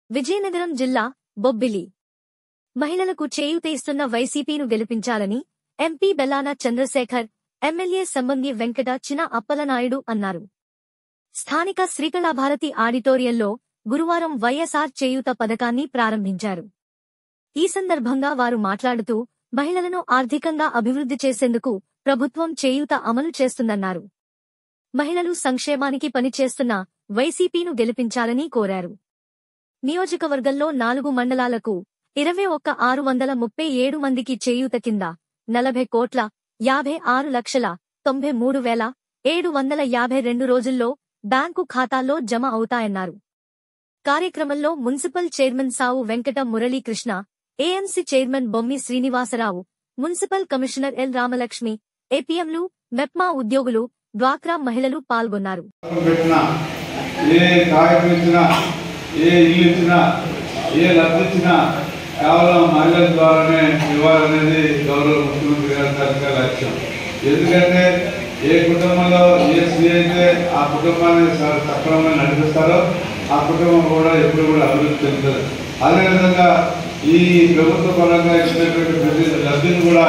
విజయనగరం జిల్లా బొబ్బిలి మహిళలకు చేయూత ఇస్తున్న వైసీపీను గెలిపించాలని ఎంపీ బెల్లాన చంద్రశేఖర్ ఎమ్మెల్యే సంబంగి వెంకట చిన అప్పలనాయుడు అన్నారు స్థానిక శ్రీకళాభారతి ఆడిటోరియంలో గురువారం వైఎస్ఆర్ చేయూత పథకాన్ని ప్రారంభించారు ఈ సందర్భంగా వారు మాట్లాడుతూ మహిళలను ఆర్థికంగా అభివృద్ధి చేసేందుకు ప్రభుత్వం చేయూత అమలు చేస్తుందన్నారు మహిళలు సంక్షేమానికి పనిచేస్తున్న వైసీపీను గెలిపించాలని కోరారు నియోజకవర్గంలో నాలుగు మండలాలకు ఇరవై ఒక్క ఆరు వందల ముప్పై ఏడు మందికి చేయూత కింద నలభై కోట్ల యాభై ఆరు లక్షల తొంభై మూడు వేల ఏడు వందల యాభై రెండు రోజుల్లో బ్యాంకు ఖాతాల్లో జమ అవుతాయన్నారు కార్యక్రమంలో municipal chairman Savu Venkata Muralikrishna AMC chairman Bommi Srinivasarao municipal commissioner L Ramalakshmi ఏపీఎంలు మెప్మా ఉద్యోగులు డ్వాక్రా మహిళలు పాల్గొన్నారు పెట్టినా ఏ కాగితం ఇచ్చినా ఏ ఇల్లు ఇచ్చినా ఏ లబ్ధి ఇచ్చినా కేవలం మహిళల ద్వారానే ఇవ్వాలనేది గౌరవ ముఖ్యమంత్రి గారి తాలూకా లక్ష్యం ఎందుకంటే ఏ కుటుంబంలో ఏ స్త్రీ అయితే ఆ కుటుంబాన్ని స- సక్రమంగా నడిపిస్తారో ఆ కుటుంబం కూడా ఎప్పుడు కూడా అభివృద్ధి చెందుతుంది అదేవిధంగా ఈ ప్రభుత్వ పరంగా ఇచ్చినటువంటి ప్రతి లబ్ధిని కూడా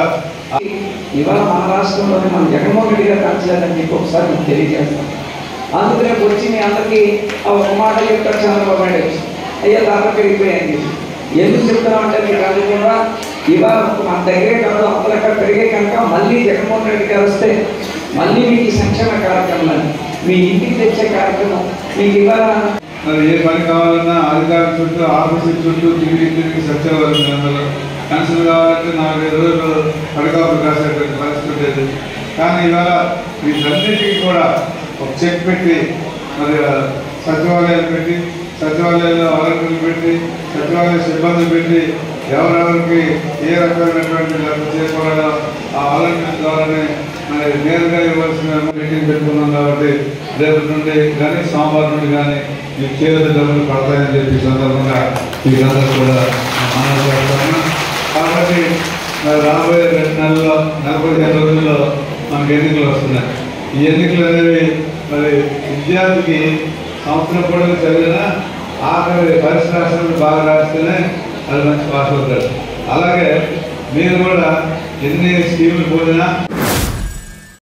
ఇవాళ మన రాష్ట్రంలోనే మన జగన్మోహన్ రెడ్డి గారు నచ్చలేదని చెప్పి ఒకసారి మీకు తెలియజేస్తాం అందుకనే వచ్చి మీ అందరికీ ఆ ఒక మాట చెప్తారు చంద్రబాబు నాయుడు వచ్చి. అయ్యా ధర పెరిగిపోయాయి ఎందుకు చెప్తున్నామంటే మీకు అది కూడా ఇవాళ మన దగ్గరే కాదు అప్పలక్కడ పెరిగే కనుక మళ్ళీ జగన్మోహన్ రెడ్డి గారు వస్తే మళ్ళీ మీకు ఈ సంక్షేమ కార్యక్రమాలు మీ ఇంటికి తెచ్చే కార్యక్రమం మీకు ఇవాళ మరి ఏ పని కావాలన్నా అధికారుల చుట్టూ ఆఫీసు చుట్టూ తిరిగి తిరిగి సత్యవారం నెలలో పెన్షన్ కావాలంటే నాలుగైదు రోజులు పడకాపులు రాసేటువంటి పరిస్థితి ఉండేది కానీ ఇవాళ వీటన్నిటికీ కూడా ఒక చెక్ పెట్టి మరి ఆ, సచివాలయాలు పెట్టి సచివాలయాల్లో వాలంటీర్లు పెట్టి సచివాలయ సిబ్బంది పెట్టి ఎవరెవరికి ఏ రకమైనటువంటి లబ్ధి చేకూరాలో ఆ వాలంటీర్ ద్వారానే మరి నేరుగా ఇవ్వాల్సిన మీటింగ్ పెట్టుకున్నాం కాబట్టి రేపు నుండి కానీ సోమవారం నుండి కానీ ఈ చేతి డబ్బులు పడతాయని చెప్పి ఈ సందర్భంగా మీరందరూ కూడా మనవి చేస్తాను కాబట్టి మరి రాబోయే రెండు నెలల్లో నలభై ఐదు రోజుల్లో మనకు ఎన్నికలు వస్తున్నాయి ఈ ఎన్నికలు అనేవి మరి విద్యార్థికి సంవత్సరం పొడవు చదివినా ఆఖరి పరీక్ష రాసినప్పుడు బాగా రాస్తేనే అది మంచి పాస్ అవుతాడు అలాగే మీరు కూడా ఎన్ని స్కీములు పోయినా